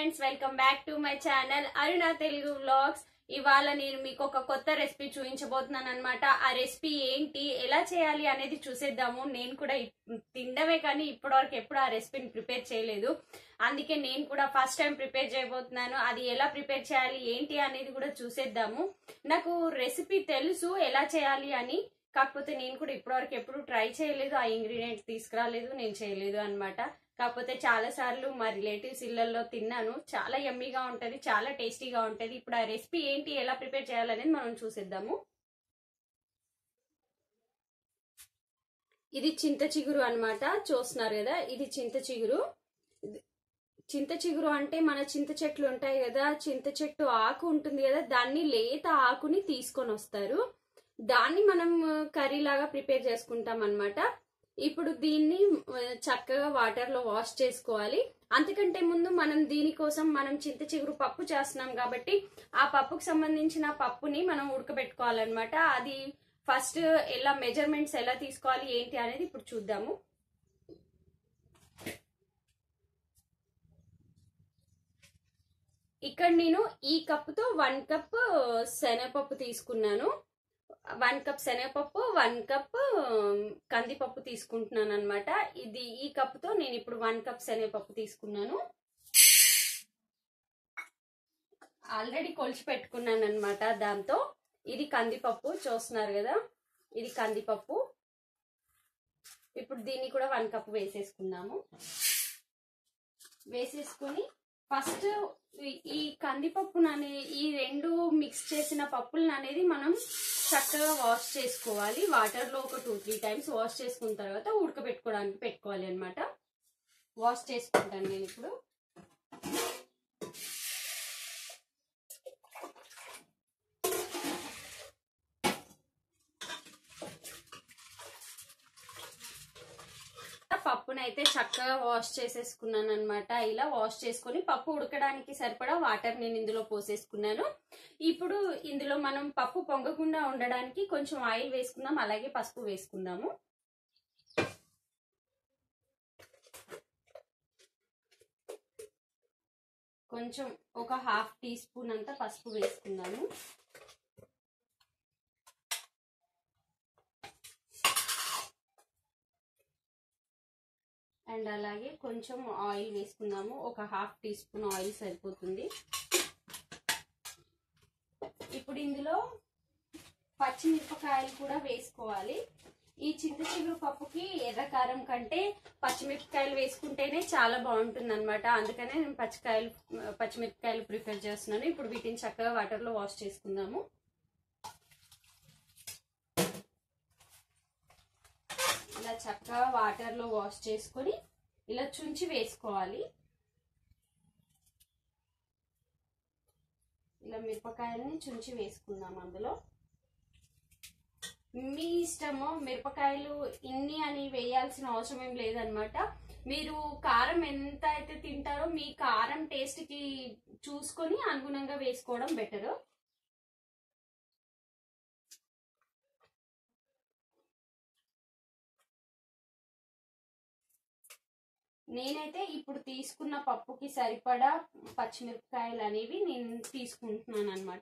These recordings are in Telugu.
friends welcome back to my channel Aruna Telugu vlogs ఇవాళ నేను మీకు ఒక కొత్త రెసిపీ చూపించబోతున్నాను అనమాట ఆ రెసిపీ ఏంటి ఎలా చేయాలి అనేది చూసేద్దాము నేను కూడా ఇప్- తినడమే కానీ ఇప్పటివరకు ఎప్పుడు ఆ రెసిపీని ప్రిపేర్ చేయలేదు అందుకే నేను కూడా ఫస్ట్ టైం ప్రిపేర్ చేయబోతున్నాను అది ఎలా ప్రిపేర్ చేయాలి ఏంటి అనేది కూడా చూసేద్దాము నాకు రెసిపీ తెలుసు ఎలా చేయాలి అని కాకపోతే నేను కూడా ఇప్పటివరకు ఎప్పుడు ట్రై చేయలేదు ఆ ఇంగ్రీడియంట్స్ తీసుకురాలేదు నేను చేయలేదు అన్నమాట కాకపోతే చాలా సార్లు మా రిలేటివ్స్ ఇళ్లలో తిన్నాను చాలా యమ్మీగా ఉంటది చాలా టేస్టీగా ఉంటది ఇప్పుడు ఆ రెసిపీ ఏంటి ఎలా ప్రిపేర్ చేయాలనేది మనం చూసేద్దాము ఇది చింత చిగురు అనమాట చూస్తున్నారు కదా ఇది చింత చిగురు ఇది- చింత చిగురు అంటే మన చింత చెట్లు ఉంటాయి కదా చింత చెట్టు ఆకు ఉంటుంది కదా దాన్ని లేత ఆకుని తీసుకొని వస్తారు దాన్ని మనం కర్రీ లాగా ప్రిపేర్ చేసుకుంటాం అన్నమాట ఇప్పుడు దీన్ని ఆ, చక్కగా వాటర్ లో వాష్ చేసుకోవాలి అంతకంటే ముందు మనం దీనికోసం మనం చింత చిగురు పప్పు చేస్తున్నాం కాబట్టి ఆ పప్పుకు సంబంధించిన పప్పుని మనం ఉడకబెట్టుకోవాలన్నమాట అది ఫస్ట్ ఎలా మెజర్మెంట్స్ ఎలా తీసుకోవాలి ఏంటి అనేది ఇప్పుడు చూద్దాము ఇక్కడ నేను ఈ కప్పుతో వన్ కప్ శనగపప్పు తీసుకున్నాను వన్ కప్ శనగపప్పు వన్ కప్ కందిపప్పు తీసుకుంటున్నాను అనమాట ఇది ఈ కప్పుతో నేను ఇప్పుడు వన్ కప్ శనగపప్పు తీసుకున్నాను ఆల్రెడీ కొలిచి పెట్టుకున్నాను అనమాట దాంతో ఇది కందిపప్పు చూస్తున్నారు కదా ఇది కందిపప్పు ఇప్పుడు దీన్ని కూడా వన్ కప్ వేసేసుకుందాము వేసేసుకొని ఫస్ట్ ఈ కందిపప్పు అనే ఈ రెండు మిక్స్ చేసిన పప్పులను అనేది మనం చక్కగా వాష్ చేసుకోవాలి వాటర్ లో ఒక టూ త్రీ టైమ్స్ వాష్ చేసుకున్న తర్వాత ఉడకబెట్టుకోవడానికి పెట్టుకోవాలి అనమాట వాష్ చేసుకుంటాను నేను ఇప్పుడు పప్పునైతే చక్కగా వాష్ చేసేసుకున్నాను అనమాట ఇలా వాష్ చేసుకొని పప్పు ఉడకడానికి సరిపడా వాటర్ నేను ఇందులో పోసేసుకున్నాను ఇప్పుడు ఇందులో మనం పప్పు పొంగకుండా ఉండడానికి కొంచెం ఆయిల్ వేసుకుందాం అలాగే పసుపు వేసుకుందాము కొంచెం ఒక హాఫ్ టీ స్పూన్ అంతా పసుపు వేసుకుందాము అండ్ అలాగే కొంచెం ఆయిల్ వేసుకుందాము ఒక హాఫ్ టీ స్పూన్ ఆయిల్ సరిపోతుంది ఇప్పుడు ఇందులో పచ్చిమిరపకాయలు కూడా వేసుకోవాలి ఈ చింత చిగురు పప్పుకి ఎర్రకారం కంటే పచ్చిమిరపకాయలు వేసుకుంటేనే చాలా బాగుంటుంది అనమాట అందుకనే నేను పచ్చికాయలు పచ్చిమిరపకాయలు ప్రిఫర్ చేస్తున్నాను ఇప్పుడు వీటిని చక్కగా వాటర్లో వాష్ చేసుకుందాము ఇలా చక్కగా వాటర్లో వాష్ చేసుకొని ఇలా చుంచి వేసుకోవాలి ఇలా మిరపకాయలని చుంచి వేసుకుందాం అందులో మీ ఇష్టము మిరపకాయలు ఇన్ని అని వేయాల్సిన అవసరం ఏం లేదనమాట మీరు కారం ఎంత అయితే తింటారో మీ కారం టేస్ట్ కి చూసుకొని అనుగుణంగా వేసుకోవడం బెటర్ నేనైతే ఇప్పుడు తీసుకున్న పప్పుకి సరిపడా పచ్చిమిరపకాయలు అనేవి నేను తీసుకుంటున్నాను అనమాట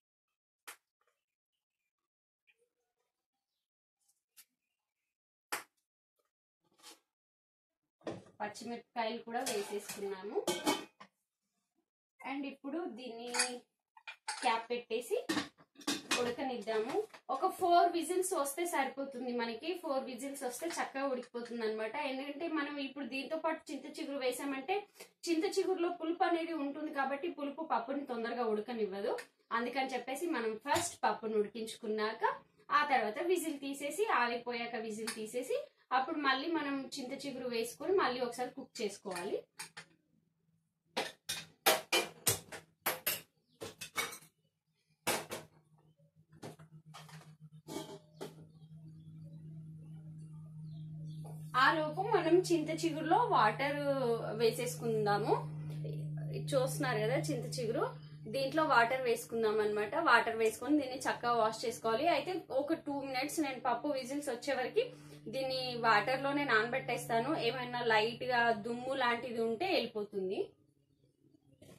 పచ్చిమిరపకాయలు కూడా వేసేసుకున్నాము అండ్ ఇప్పుడు దీన్ని క్యాప్ పెట్టేసి ఉడకనిద్దాము ఒక ఫోర్ విజిల్స్ వస్తే సరిపోతుంది మనకి ఫోర్ విజిల్స్ వస్తే చక్కగా ఉడికిపోతుంది అనమాట ఎందుకంటే మనం ఇప్పుడు దీంతో పాటు చింత చిగురు వేసామంటే చింత చిగురులో పులుపు అనేది ఉంటుంది కాబట్టి పులుపు పప్పుని తొందరగా ఉడకనివ్వదు అందుకని చెప్పేసి మనం ఫస్ట్ పప్పును ఉడికించుకున్నాక ఆ తర్వాత విజిల్ తీసేసి ఆవిరిపోయాక విజిల్ తీసేసి అప్పుడు మళ్ళీ మనం చింత చిగురు వేసుకొని మళ్ళీ ఒకసారి కుక్ చేసుకోవాలి ఆ లోపు మనం చింత చిగురులో వాటర్ వేసేసుకుందాము చూస్తున్నారు కదా చింత చిగురు దీంట్లో వాటర్ వేసుకుందాం అనమాట వాటర్ వేసుకొని దీన్ని చక్కగా వాష్ చేసుకోవాలి అయితే ఒక టూ మినిట్స్ నేను పప్పు విజిల్స్ వచ్చే వరకు దీన్ని వాటర్ లోనే నానబెట్టేస్తాను ఏమైనా లైట్ గా దుమ్ము లాంటిది ఉంటే వెళ్ళిపోతుంది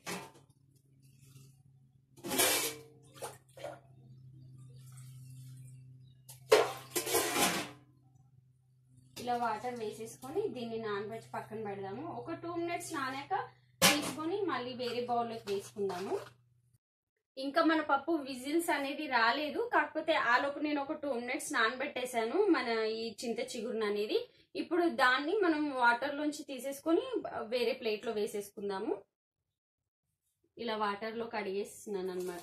ఇలా వాటర్ వేసేసుకొని దీన్ని నానబెట్టి పక్కన పెడదాము ఒక టూ మినిట్స్ నానాక తీసుకొని మళ్ళీ వేరే బౌల్లోకి వేసుకుందాము ఇంకా మన పప్పు విజిల్స్ అనేది రాలేదు కాకపోతే ఆలోపు నేను ఒక టూ మినిట్స్ నానబెట్టేశాను మన ఈ చింత చిగురును అనేది ఇప్పుడు దాన్ని మనం వాటర్ లోంచి తీసేసుకొని వేరే ప్లేట్ లో వేసేసుకుందాము ఇలా వాటర్ లో కడిగేస్తున్నాను అనమాట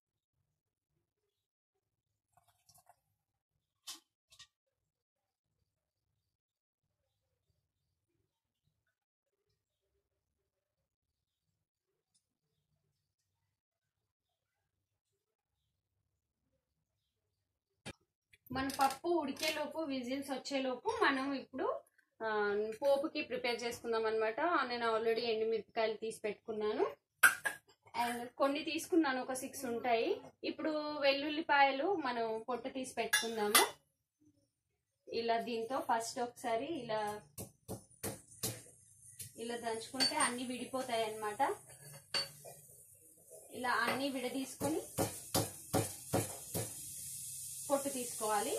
మన పప్పు ఉడికేలోపు విజిల్స్ వచ్చేలోపు మనం ఇప్పుడు ఆ, పోపుకి ప్రిపేర్ చేసుకుందాం అనమాట నేను ఆల్రెడీ ఎండుమిరపకాయలు తీసి పెట్టుకున్నాను అండ్ కొన్ని తీసుకున్నాను ఒక సిక్స్ ఉంటాయి ఇప్పుడు వెల్లుల్లిపాయలు మనం పొట్టు తీసి పెట్టుకుందాము ఇలా దీంతో ఫస్ట్ ఒకసారి ఇలా ఇలా దంచుకుంటే అన్ని విడిపోతాయి అన్నమాట ఇలా అన్ని విడదీసుకొని పొట్టు తీసుకోవాలి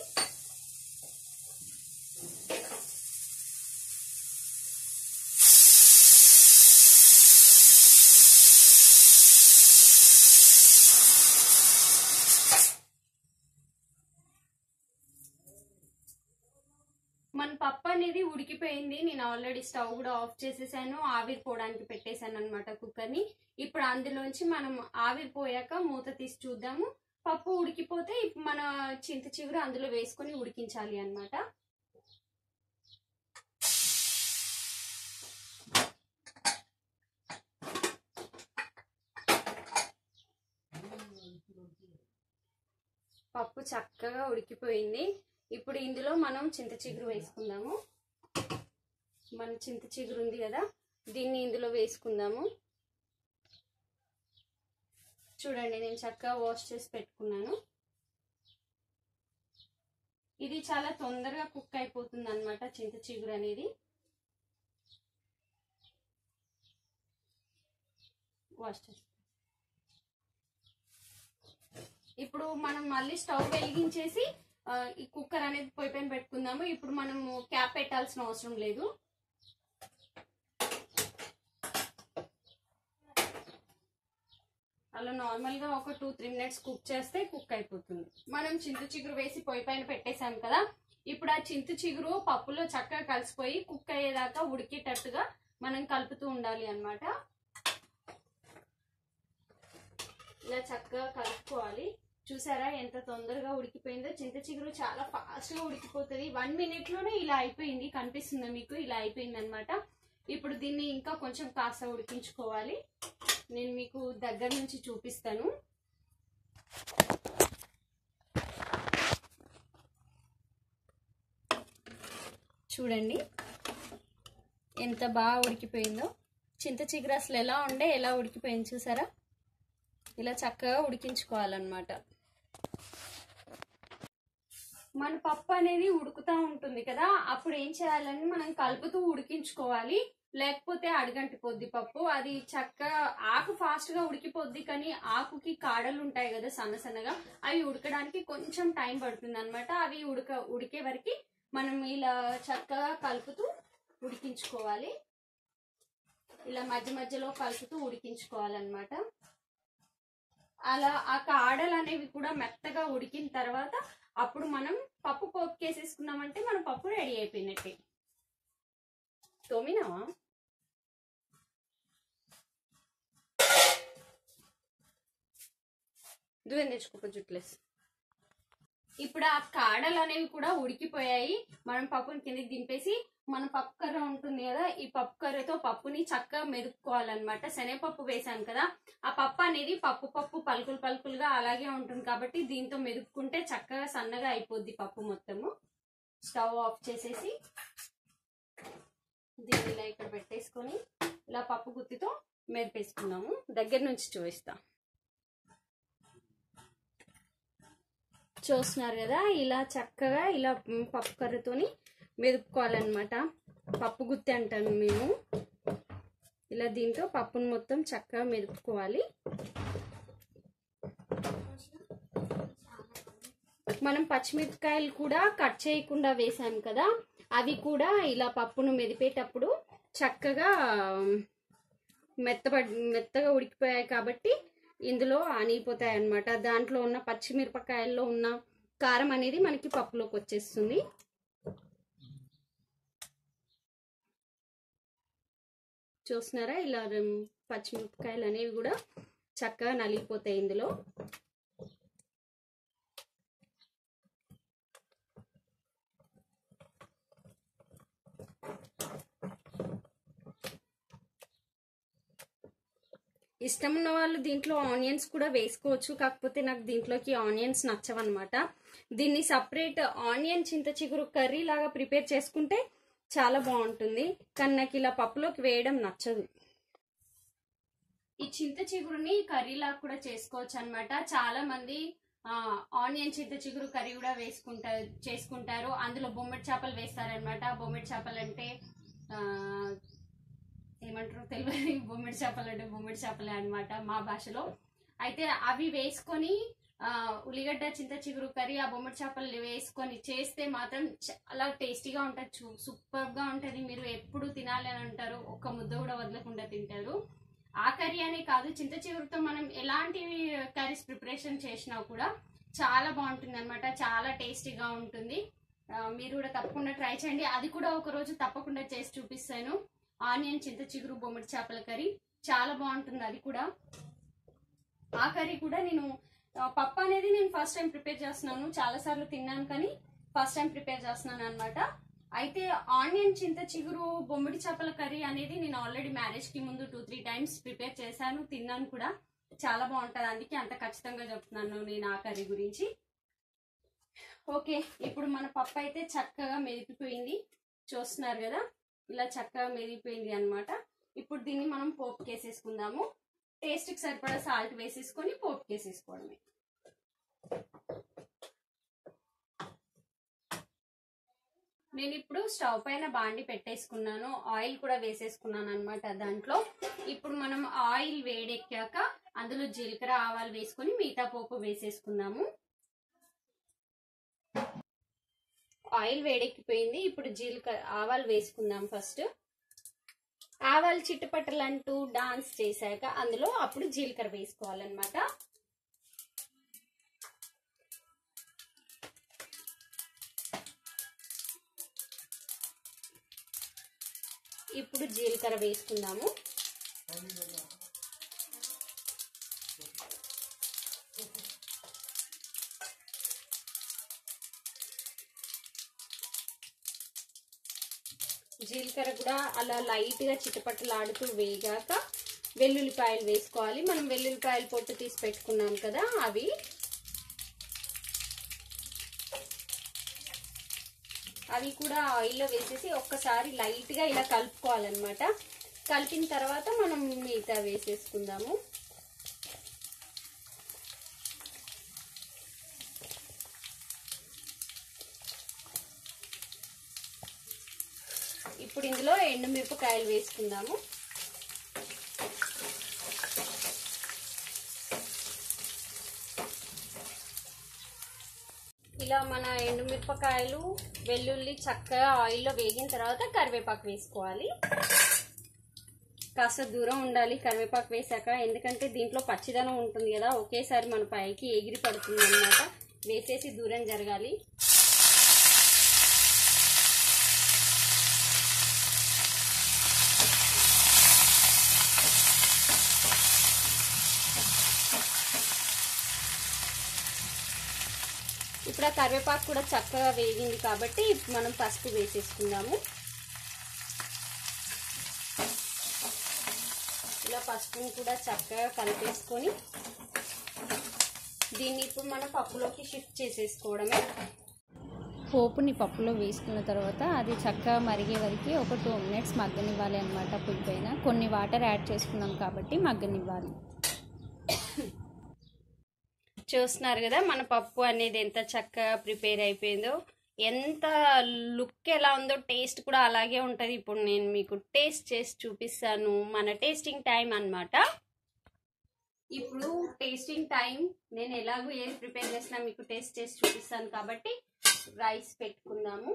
మన పప్పు అనేది ఉడికిపోయింది నేను ఆల్రెడీ స్టవ్ కూడా ఆఫ్ చేసేసాను ఆవిరి పోవడానికి పెట్టేశాను అనమాట కుక్కర్ని ఇప్పుడు అందులోంచి మనం ఆవిరి పోయాక మూత తీసి చూద్దాము పప్పు ఉడికిపోతే ఇప్పుడు మన చింత చిగురు అందులో వేసుకొని ఉడికించాలి అన్నమాట పప్పు చక్కగా ఉడికిపోయింది ఇప్పుడు ఇందులో మనం చింత చిగురు వేసుకుందాము మన చింత చిగురు ఉంది కదా దీన్ని ఇందులో వేసుకుందాము చూడండి నేను చక్కగా వాష్ చేసి పెట్టుకున్నాను ఇది చాలా తొందరగా కుక్ అయిపోతుంది అనమాట చింత చిగురు అనేది వాష్ చేసి ఇప్పుడు మనం మళ్ళీ స్టవ్ వెలిగించేసి ఆ, ఈ కుక్కర్ అనేది పొయ్యి పైన పెట్టుకుందాము ఇప్పుడు మనము క్యాప్ పెట్టాల్సిన అవసరం లేదు అలా నార్మల్ గా ఒక టూ త్రీ మినిట్స్ కుక్ చేస్తే కుక్ అయిపోతుంది మనం చింత చిగురు వేసి పొయ్యి పైన పెట్టేశాం కదా ఇప్పుడు ఆ చింత చిగురు పప్పులో చక్కగా కలిసిపోయి కుక్ అయ్యేదాకా ఉడికేటట్టుగా మనం కలుపుతూ ఉండాలి అన్నమాట ఇలా చక్కగా కలుపుకోవాలి చూసారా ఎంత తొందరగా ఉడికిపోయిందో చింత చిగురు చాలా ఫాస్ట్ గా ఉడికిపోతుంది వన్ మినిట్ లోనే ఇలా అయిపోయింది కనిపిస్తుందా మీకు ఇలా అయిపోయింది అనమాట ఇప్పుడు దీన్ని ఇంకా కొంచెం కాస్త ఉడికించుకోవాలి నేను మీకు దగ్గర నుంచి చూపిస్తాను చూడండి ఎంత బాగా ఉడికిపోయిందో చింత చిగురు అసలు ఎలా ఉండే ఎలా ఉడికిపోయింది చూసారా ఇలా చక్కగా ఉడికించుకోవాలన్నమాట మన పప్పు అనేది ఉడుకుతా ఉంటుంది కదా అప్పుడు ఏం చేయాలని మనం కలుపుతూ ఉడికించుకోవాలి లేకపోతే అడగంటిపోద్ది పప్పు అది చక్కగా ఆకు ఫాస్ట్ గా ఉడికిపోద్ది కానీ ఆకుకి కాడలు ఉంటాయి కదా సన్న సన్నగా అవి ఉడకడానికి కొంచెం టైం పడుతుంది అనమాట అవి ఉడక ఉడికే వరకు మనం ఇలా చక్కగా కలుపుతూ ఉడికించుకోవాలి ఇలా మధ్య మధ్యలో కలుపుతూ ఉడికించుకోవాలన్నమాట అలా ఆ కాడలు అనేవి కూడా మెత్తగా ఉడికిన తర్వాత అప్పుడు మనం పప్పు పోపు కేసేసుకున్నామంటే మన పప్పు రెడీ అయిపోయినట్టే తోమినావా దువ్వెన తెచ్చుకోక జుట్లేసి ఇప్పుడు ఆ కాడలు అనేవి కూడా ఉడికిపోయాయి మనం పప్పుని కిందకి దింపేసి మన పప్పు కర్ర ఉంటుంది కదా ఈ పప్పు కర్రతో పప్పుని చక్కగా మెదుపుకోవాలన్నమాట శనగపప్పు వేసాను కదా ఆ పప్పు అనేది పప్పు పప్పు పలుకులు పలుకులుగా అలాగే ఉంటుంది కాబట్టి దీంతో మెదుపుకుంటే చక్కగా సన్నగా అయిపోద్ది పప్పు మొత్తము స్టవ్ ఆఫ్ చేసేసి దీన్ని ఇలా ఇక్కడ పెట్టేసుకొని ఇలా పప్పు గుత్తితో మెరిపేసుకున్నాము దగ్గర నుంచి చూపిస్తా చూస్తున్నారు కదా ఇలా చక్కగా ఇలా పప్పు కర్రతోని మెదుపుకోవాలన్నమాట పప్పు గుత్తి అంటాను మేము ఇలా దీంతో పప్పును మొత్తం చక్కగా మెదుపుకోవాలి మనం పచ్చిమిరపకాయలు కూడా కట్ చేయకుండా వేసాం కదా అవి కూడా ఇలా పప్పును మెదిపేటప్పుడు చక్కగా మెత్తబడి మెత్తగా ఉడికిపోయాయి కాబట్టి ఇందులో అనిగిపోతాయి అన్నమాట దాంట్లో ఉన్న పచ్చిమిరపకాయల్లో ఉన్న కారం అనేది మనకి పప్పులోకి వచ్చేస్తుంది చూస్తున్నారా ఇలా రెం- పచ్చిమిరపకాయలు అనేవి కూడా చక్కగా నలిగిపోతాయి ఇందులో ఇష్టం ఉన్న వాళ్ళు దీంట్లో ఆనియన్స్ కూడా వేసుకోవచ్చు కాకపోతే నాకు దీంట్లోకి ఆనియన్స్ నచ్చవన్నమాట దీన్ని సపరేట్ ఆనియన్ చింత చిగురు కర్రీ లాగా ప్రిపేర్ చేసుకుంటే చాలా బాగుంటుంది కానీ నాకు ఇలా పప్పులోకి వేయడం నచ్చదు ఈ చింత చిగురుని కర్రీలాగా కూడా చేసుకోవచ్చు అనమాట చాలా మంది ఆ, ఆనియన్ చింత చిగురు కర్రీ కూడా వేసుకుంటారు చేసుకుంటారు అందులో బొమ్మిడి చేపలు వేస్తారనమాట బొమ్మిడి చేపలు అంటే ఆ, ఏమంటారో తెలియదు బొమ్మిడి చేపలు అంటే బొమ్మిడి చేపలే అనమాట మా భాషలో అయితే అవి వేసుకొని ఆ, ఉల్లిగడ్డ చింత చిగురు కర్రీ ఆ బొమ్మిడి చేపలు వేసుకొని చేస్తే మాత్రం చాలా టేస్టీగా ఉంటుంది సూపర్ గా ఉంటది మీరు ఎప్పుడు తినాలి అని అంటారు ఒక్క ముద్ద కూడా వదలకుండా తింటారు ఆ కర్రీ అనే కాదు చింత చిగురుతో మనం ఎలాంటి కర్రీస్ ప్రిపరేషన్ చేసినా కూడా చాలా బాగుంటుంది అనమాట చాలా టేస్టీగా ఉంటుంది ఆ, మీరు కూడా తప్పకుండా ట్రై చేయండి అది కూడా ఒక రోజు తప్పకుండా చేసి చూపిస్తాను ఆనియన్ చింత చిగురు బొమ్మిడి చేపల కర్రీ చాలా బాగుంటుంది అది కూడా ఆ కర్రీ కూడా నేను ఆ, పప్పు అనేది నేను ఫస్ట్ టైం ప్రిపేర్ చేస్తున్నాను చాలా సార్లు తిన్నాను కానీ ఫస్ట్ టైం ప్రిపేర్ చేస్తున్నాను అనమాట అయితే ఆనియన్ చింత చిగురు బొమ్మిడి చేపల కర్రీ అనేది నేను ఆల్రెడీ మ్యారేజ్ కి ముందు టూ త్రీ టైమ్స్ ప్రిపేర్ చేశాను తిన్నాను కూడా చాలా బాగుంటది అందుకే అంత ఖచ్చితంగా చెప్తున్నాను నేను ఆ కర్రీ గురించి ఓకే ఇప్పుడు మన పప్పు అయితే చక్కగా మెదిపిపోయింది చూస్తున్నారు కదా ఇలా చక్కగా మెదిగిపోయింది అన్నమాట ఇప్పుడు దీన్ని మనం పోపు కేసేసుకుందాము టేస్ట్కి సరిపడా సాల్ట్ వేసేసుకొని పోపు కేసేసుకోవడమే నేను ఇప్పుడు స్టవ్ పైన బాండి పెట్టేసుకున్నాను ఆయిల్ కూడా వేసేసుకున్నాను అనమాట దాంట్లో ఇప్పుడు మనం ఆయిల్ వేడెక్కాక అందులో జీలకర్ర ఆవాలు వేసుకొని మిగతా పోపు వేసేసుకుందాము ఆయిల్ వేడెక్కిపోయింది ఇప్పుడు జీలకర్ర ఆవాలు వేసుకుందాం ఫస్ట్ ఆవాలు చిట్టుపట్టలంటూ డాన్స్ చేశాక అందులో అప్పుడు జీలకర్ర వేసుకోవాలన్నమాట ఇప్పుడు జీలకర్ర వేసుకుందాము జీలకర్ర కూడా అలా లైట్ గా చిటపటలాడుతూ వేగాక వెల్లుల్లిపాయలు వేసుకోవాలి మనం వెల్లుల్లిపాయలు పొట్టు తీసి పెట్టుకున్నాం కదా అవి అవి కూడా ఆయిల్లో వేసేసి ఒక్కసారి లైట్ గా ఇలా కలుపుకోవాలన్నమాట కలిపిన తర్వాత మనం మిగతా వేసేసుకుందాము ఇప్పుడు ఇందులో ఎండుమిరపకాయలు వేసుకుందాము ఇలా మన ఎండుమిరపకాయలు వెల్లుల్లి చక్కగా ఆయిల్లో వేగిన తర్వాత కరివేపాకు వేసుకోవాలి కాస్త దూరం ఉండాలి కరివేపాకు వేసాక ఎందుకంటే దీంట్లో పచ్చిదనం ఉంటుంది కదా ఒకేసారి మన పైకి ఎగిరి పడుతుంది అనమాట వేసేసి దూరం జరగాలి ఇప్పుడు ఆ కరివేపాకు కూడా చక్కగా వేగింది కాబట్టి మనం పసుపు వేసేసుకుందాము ఇలా పసుపుని కూడా చక్కగా కలిపేసుకొని దీన్ని ఇప్పుడు మనం పప్పులోకి షిఫ్ట్ చేసేసుకోవడమే పోపుని పప్పులో వేసుకున్న తర్వాత అది చక్కగా మరిగే వరకు ఒక టూ మినిట్స్ మగ్గనివ్వాలి అనమాట పొయ్యి పైన కొన్ని వాటర్ యాడ్ చేసుకున్నాం కాబట్టి మగ్గనివ్వాలి చూస్తున్నారు కదా మన పప్పు అనేది ఎంత చక్కగా ప్రిపేర్ అయిపోయిందో ఎంత లుక్ ఎలా ఉందో టేస్ట్ కూడా అలాగే ఉంటుంది ఇప్పుడు నేను మీకు టేస్ట్ చేసి చూపిస్తాను మన టేస్టింగ్ టైం అన్నమాట ఇప్పుడు టేస్టింగ్ టైం నేను ఎలాగో ఏది ప్రిపేర్ చేసినా మీకు టేస్ట్ చేసి చూపిస్తాను కాబట్టి రైస్ పెట్టుకుందాము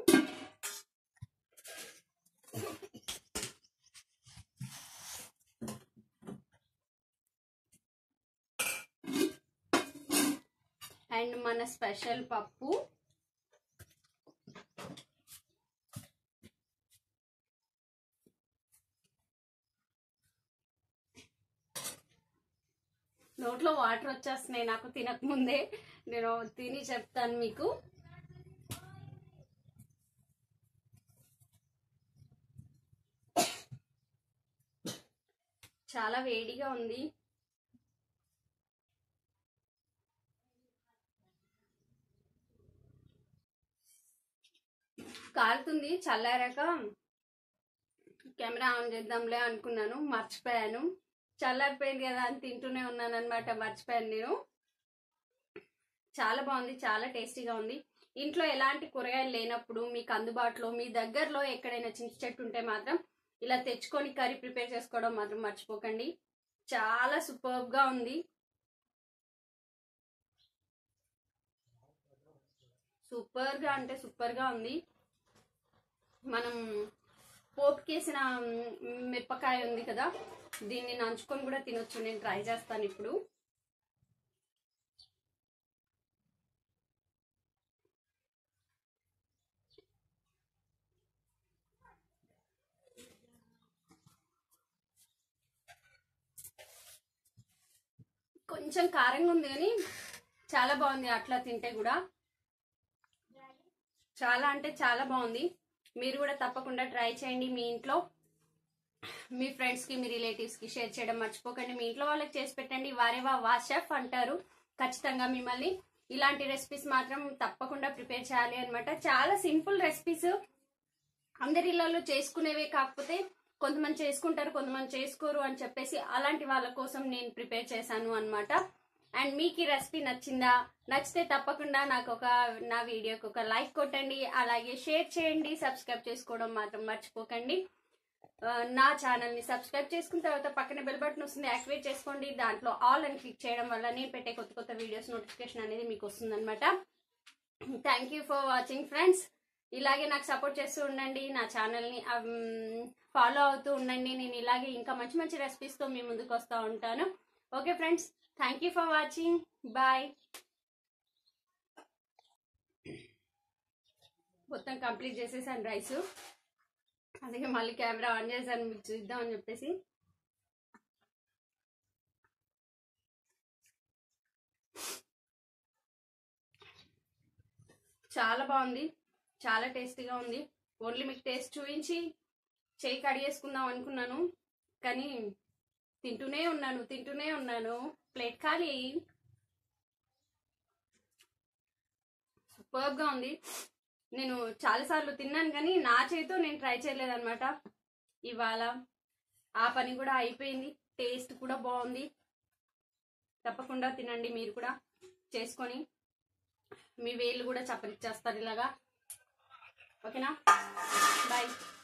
అండ్ మన స్పెషల్ పప్పు నోట్లో వాటర్ వచ్చేస్తున్నాయి నాకు తినకముందే నేను తిని చెప్తాను మీకు చాలా వేడిగా ఉంది కాలుతుంది చల్లారాక కెమెరా ఆన్ చేద్దాంలే అనుకున్నాను మర్చిపోయాను చల్లారిపోయింది కదా అని తింటూనే ఉన్నాను అనమాట మర్చిపోయాను నేను చాలా బాగుంది చాలా టేస్టీగా ఉంది ఇంట్లో ఎలాంటి కూరగాయలు లేనప్పుడు మీకు అందుబాటులో మీ దగ్గరలో ఎక్కడైనా చింత చెట్టు ఉంటే మాత్రం ఇలా తెచ్చుకొని కర్రీ ప్రిపేర్ చేసుకోవడం మాత్రం మర్చిపోకండి చాలా సూపర్బ్ గా ఉంది సూపర్ గా అంటే సూపర్ గా ఉంది మనం పోపుకేసిన మ్, మిరపకాయ ఉంది కదా దీన్ని నంచుకొని కూడా తినొచ్చు నేను ట్రై చేస్తాను ఇప్పుడు కొంచెం కారంగా ఉంది కానీ చాలా బాగుంది అట్లా తింటే కూడా చాలా అంటే చాలా బాగుంది మీరు కూడా తప్పకుండా ట్రై చేయండి మీ ఇంట్లో మీ ఫ్రెండ్స్ కి మీ రిలేటివ్స్ కి షేర్ చేయడం మర్చిపోకండి మీ ఇంట్లో వాళ్ళకి చేసి పెట్టండి వారేవా వా షెఫ్ అంటారు ఖచ్చితంగా మిమ్మల్ని ఇలాంటి రెసిపీస్ మాత్రం తప్పకుండా ప్రిపేర్ చేయాలి అన్నమాట చాలా సింపుల్ రెసిపీస్ అందరి ఇళ్లలో చేసుకునేవే కాకపోతే కొంతమంది చేసుకుంటారు కొంతమంది చేసుకోరు అని చెప్పేసి అలాంటి వాళ్ళ కోసం నేను ప్రిపేర్ చేశాను అన్నమాట అండ్ మీకు ఈ రెసిపీ నచ్చిందా నచ్చితే తప్పకుండా నాకు ఒక నా వీడియోకి ఒక లైక్ కొట్టండి అలాగే షేర్ చేయండి సబ్స్క్రైబ్ చేసుకోవడం మాత్రం మర్చిపోకండి ఆ, నా ఛానల్ ని సబ్స్క్రైబ్ చేసుకున్న తర్వాత పక్కన బెల్ బటన్ వస్తుంది యాక్టివేట్ చేసుకోండి దాంట్లో ఆల్ అని క్లిక్ చేయడం వల్ల నేను పెట్టే కొత్త కొత్త వీడియోస్ నోటిఫికేషన్ అనేది మీకు వస్తుంది అనమాట thank you for watching friends ఇలాగే నాకు సపోర్ట్ చేస్తూ ఉండండి నా ఛానల్ని ఫాలో అవుతూ ఉండండి నేను ఇలాగే ఇంకా మంచి మంచి రెసిపీస్తో మీ ముందుకు వస్తూ ఉంటాను okay friends thank you for watching bye మొత్తం కంప్లీట్ చేసేసాను రైస్ అందుకే మళ్ళీ కెమెరా ఆన్ చేశాను మీకు చూద్దామని చెప్పేసి చాలా బాగుంది చాలా టేస్టీగా ఉంది ఓన్లీ మీకు టేస్ట్ చూపించి చేయి కడిగేసుకుందాం అనుకున్నాను కానీ తింటూనే ఉన్నాను తింటూనే ఉన్నాను ప్లేట్ ఖాళీ సూపర్గా ఉంది నేను చాలాసార్లు తిన్నాను కానీ నా చేతితో నేను ట్రై చేయలేదన్నమాట ఇవాళ ఆ పని కూడా అయిపోయింది టేస్ట్ కూడా బాగుంది తప్పకుండా తినండి మీరు కూడా చేసుకొని మీ వేళ్ళు కూడా చప్పరిచ్చేస్తారు ఇలాగా ఓకేనా బాయ్